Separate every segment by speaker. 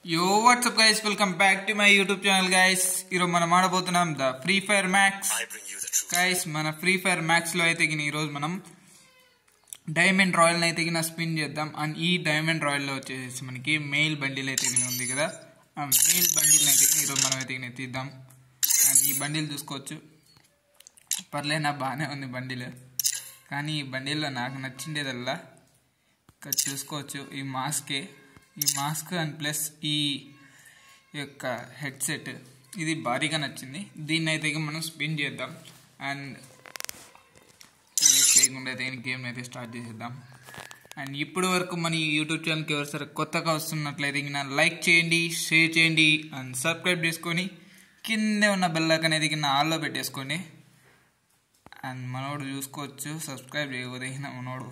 Speaker 1: యో what's up guys welcome back to my YouTube channel guys ఈరోజు మనం ఆడబోతున్నాం the free fire max
Speaker 2: I bring you the truth.
Speaker 1: Guys మన free fire max లో అయితే గిన ఈరోజు మనం డైమండ్ రాయల్ అయితే గిన స్పిన్ చేద్దాం అండ్ ఈ డైమండ్ రాయల్ లో వచ్చేసి మనకి మెయిల్ బండిల్ అయితే గిన ఉంది కదా ఆ మెయిల్ బండిల్ అయితే గిన ఈరోజు మనం అయితే గిన తీద్దాం అండ్ ఈ బండిల్ చూసుకోవచ్చు పర్లేనా బాగానే ఉంది బండిల్ కానీ ఈ బండిల్లో నాకు నచ్చిండేదల్లా ఇక్కడ చూసుకోవచ్చు ఈ మాస్కే ఈ మాస్క్ అండ్ ప్లస్ ఈ యొక్క హెడ్సెట్ ఇది భారీగా నచ్చింది దీన్ని అయితే ఇక మనం స్పిన్ చేద్దాం అండ్ లేట్ చేయకుండా అయితే గేమ్ అయితే స్టార్ట్ చేసేద్దాం అండ్ ఇప్పటి వరకు మన ఈ యూట్యూబ్ ఛానల్కి ఎవరు సరే కొత్తగా వస్తున్నట్లయితే ఇక లైక్ చేయండి షేర్ చేయండి అండ్ సబ్స్క్రైబ్ చేసుకొని కిందే ఉన్న బెల్లక్ అనేది కింద ఆల్లో పెట్టేసుకోండి అండ్ మనోడు చూసుకోవచ్చు సబ్స్క్రైబ్ చేయకపోతే ఇక మనోడు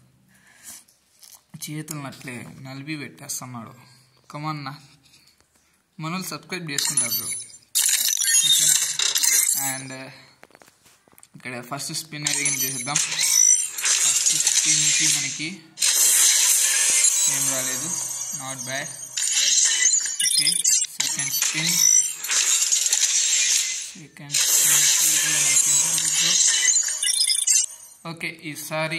Speaker 1: చేతులను అట్లే నలిపి పెట్టేస్తున్నాడు కమన్నా మనోళ్ళు సబ్స్క్రైబ్ చేసుకుంటారు బ్రో ఓకేనా అండ్ ఇక్కడ ఫస్ట్ స్పిన్ అయితే కింద చేసేద్దాం ఫస్ట్ స్పిన్కి మనకి ఏం రాలేదు not bad okay second spin second spin okay ఈసారి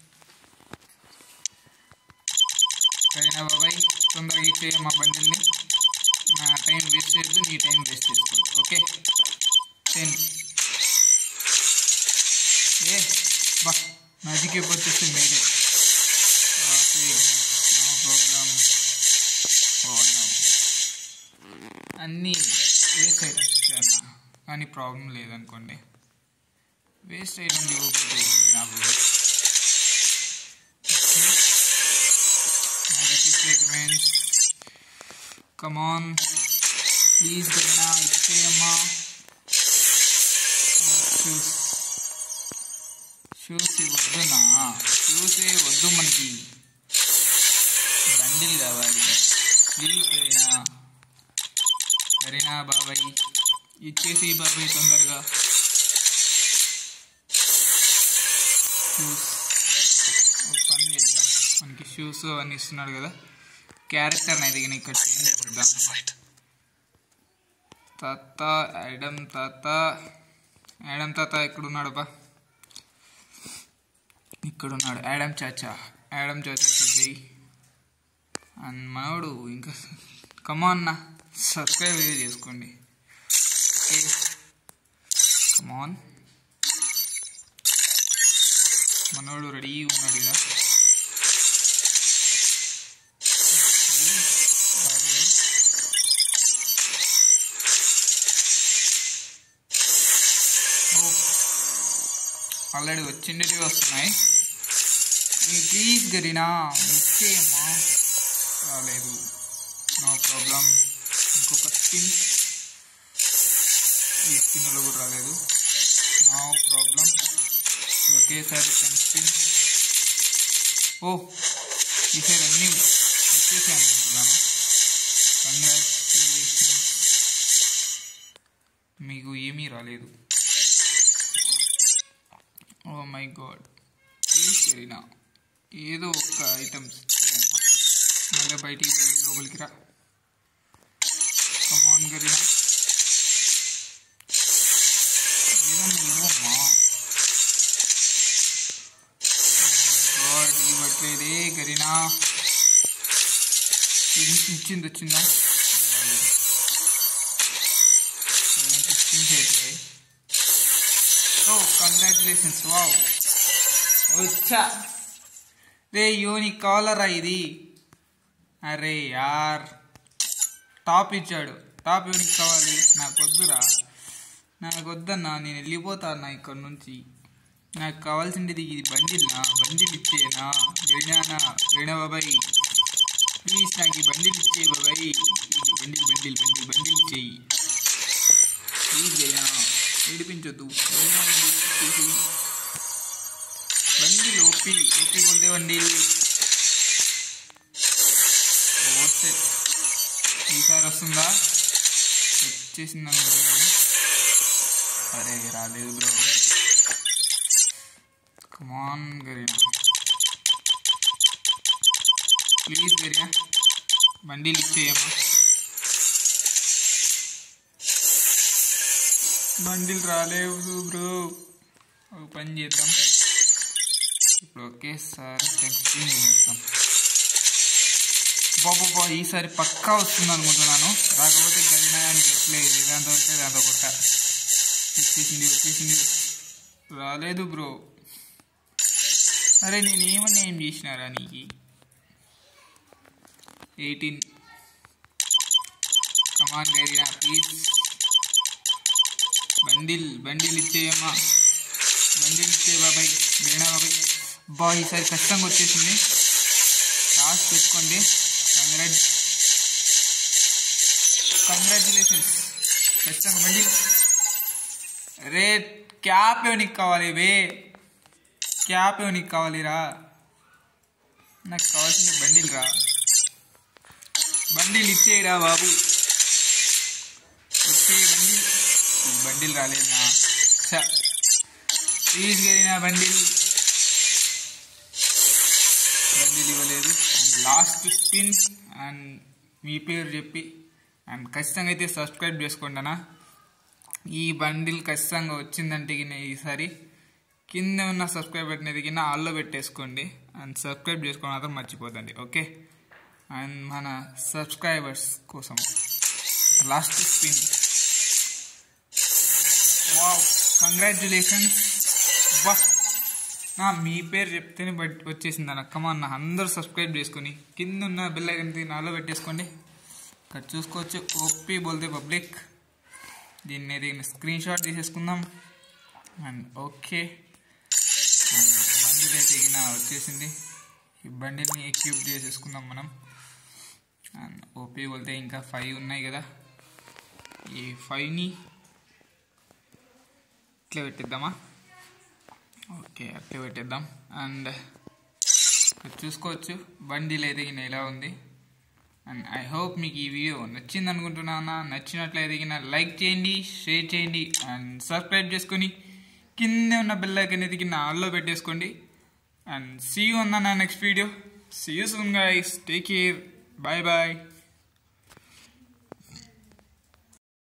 Speaker 1: సరేనా బాబాయ్ తొందరగా ఇచ్చేయ మా బండిల్ని నా టైం వేస్ట్ చేయొద్దు నీ టైం వేస్ట్ చేసుకోవద్దు ఓకే టెన్ ఏ బా మ్యాజిక్ ఎప్పుడు వచ్చేస్తే మేడే నో ప్రోగ్రామ్ అన్నీ వేస్ట్ ఐటమ్స్ ఇచ్చాను కానీ ప్రాబ్లం లేదనుకోండి వేస్ట్ ఐటమ్ ఇవ్వకపోతే నాకు negative segments. Come on. Please Garina, ఇచ్చేయమ్మా షూస్ షూస్ వద్దునా షూసే వద్దు మనకి బండిల్ కావాలి ప్లీజ్ కరీనా కరీనా బాబాయ్ ఇచ్చేసి బాబాయ్ తొందరగా షూస్ ఒక పని చేద్దాం మనకి షూస్ అవన్నీ ఇస్తున్నాడు కదా క్యారెక్టర్ అనేది ఇక ఇక్కడ చేంజ్ చేద్దాం
Speaker 2: Fight.
Speaker 1: తాత యాడమ్ తాత యాడమ్ తాత ఎక్కడున్నాడు బా ఇక్కడున్నాడు యాడమ్ చాచా యాడమ్ చాచా చెయ్యి అండ్ మనోడు ఇంకా కమాన్ నా సబ్స్క్రైబ్ అయితే చేసుకోండి కమాన్ మనోడు రెడీ ఉన్నాడు కదా బాబాయ్. ఓ ఆల్రెడీ వచ్చిండేటివి వస్తున్నాయి ప్లీజ్ గరీనా ఇచ్చేయమ్మా రాలేదు నో ప్రాబ్లం ఇంకొక స్పిన్ ఈ స్పిన్లో కూడా రాలేదు నో ప్రాబ్లం ఒకేసారి టెన్ స్పిన్ ఓ ఈసారి అన్నీ వచ్చేసి అనుకుంటున్నాను కంగ్రాచులేషన్స్ మీకు ఏమీ రాలేదు oh my god please Garena ఏదో ఒక్క ఐటమ్స్ మళ్ళీ బయటికి వెళ్ళి లోపలికి రా కమాన్ కరీనా ఏదన్నా ఇవ్వమ్మా గాడ్ ఇవ్వట్లేదే కరీనా ఇ- ఇచ్చింది వచ్చిందా సెవెంటీ స్పిన్స్ అయిపోయాయి ఓ కంగ్రాచులేషన్స్ వావ్ వచ్చా రే యూనిక్ కావాలరా ఇది అరే యార్ టాప్ ఇచ్చాడు టాప్ యూనిక్ కావాలి నాకు వద్దురా నాకు వద్దన్నా నేను వెళ్ళిపోతానా ఇక్కడ నుంచి నాకు కావాల్సింది ఇది బండిల్నా బండిల్ ఇచ్చేనా వెళ్ళినానా వెళ్ళినా బాబాయ్ ప్లీజ్ నాకు ఈ బండిల్ ఇచ్చే బాబాయ్ ఈ బండిల్ బండిల్ బండిల్ బండిల్ ఇచ్చేయి ప్లీజ్ వెళ్ళినా ఏడిపించొద్దు వెళ్ళినా బండిల్ ఇచ్చేసి బండిల్ ఓపి ఓపి బోల్తే బండిల్ ఓకే ఈసారి వస్తుందా వచ్చేసింది అనుకుంటున్నాను అరే రాలేదు బ్రో కమాన్ గరియా ప్లీజ్ గరియా బండిలు ఇచ్చేయమ్మా బండిల్ రాలేవు బ్రో ఒక పని చేద్దాం ఇప్పుడు ఒకేసారి స్పిన్ చేస్తాం బాబు బా ఈసారి పక్కా వస్తుంది అనుకుంటున్నాను రాకపోతే గడినాయానికి ఎట్లేదు దాంతో వస్తే దాంతో కొట్ట వచ్చేసింది వచ్చేసింది రాలేదు బ్రో అరే నేను ఏమన్నా ఏం చేసినారా నీకు eighteen come on Garena please bundle bundle ఇచ్చేయమ్మా బండిల్ ఇచ్చే బాబాయ్ వేణా బాబాయ్ బా ఈసారి ఖచ్చితంగా వచ్చేసింది లాస్ట్ పెట్టుకోండి కంగ్రాట్ కంగ్రాచులేషన్స్ ఖచ్చితంగా బండిల్ రే క్యాప్ నీకు కావాలి వే క్యాప్ నీకు కావాలిరా నాకు కావాల్సింది బండిల్ రా బండిల్ ఇచ్చేయరా బాబు వచ్చే బండిల్ ఈ బండిల్ రాలేదు నా ప్లీజ్ నా బండిల్ బండిల్ ఇవ్వలేదు అండ్ లాస్ట్ స్పిన్ అండ్ మీ పేరు చెప్పి అండ్ ఖచ్చితంగా అయితే సబ్స్క్రైబ్ చేసుకోండి అన్న ఈ బండిల్ ఖచ్చితంగా వచ్చిందంటే గిన్న ఈసారి కింద ఉన్న సబ్స్క్రైబ్ బటన్ ఎదిగిన ఆల్లో పెట్టేసుకోండి అండ్ సబ్స్క్రైబ్ చేసుకోవడం మాత్రం మర్చిపోతండి ఓకే అండ్ మన సబ్స్క్రైబర్స్ కోసం లాస్ట్ స్పిన్ వావ్ కంగ్రాచులేషన్స్ బా నా మీ పేరు చెప్తేనే బట్ వచ్చేసింది అన్న కమాన్ నా అందరూ సబ్స్క్రైబ్ చేసుకొని కింద ఉన్న బెల్ ఐకన్ నాలో పెట్టేసుకోండి ఇక్కడ చూసుకోవచ్చు ఓపీ బోల్తే పబ్లిక్ దీన్ని అయితే స్క్రీన్ షాట్ తీసేసుకుందాం అండ్ ఓకే అండ్ బండిల్ అయితే ఇగిన వచ్చేసింది ఈ బండిల్ని ఎక్యూప్ చేసేసుకుందాం మనం అండ్ ఓపీ వెళ్తే ఇంకా ఫైవ్ ఉన్నాయి కదా ఈ ఫైవ్ని ఇట్లా పెట్టిద్దామా ఓకే అట్లా పెట్టేద్దాం అండ్ ఇక్కడ చూసుకోవచ్చు బండిల్ అయితే గిన ఇలా ఉంది అండ్ ఐ హోప్ మీకు ఈ వీడియో నచ్చింది అనుకుంటున్నానా నచ్చినట్లయితే గిన లైక్ చేయండి షేర్ చేయండి అండ్ సబ్స్క్రైబ్ చేసుకొని కింద ఉన్న బెల్ ఐకన్ ఎదిగి నా ఆల్లో పెట్టేసుకోండి అండ్ సీ యూ అన్న నా next video see you soon guys take care bye bye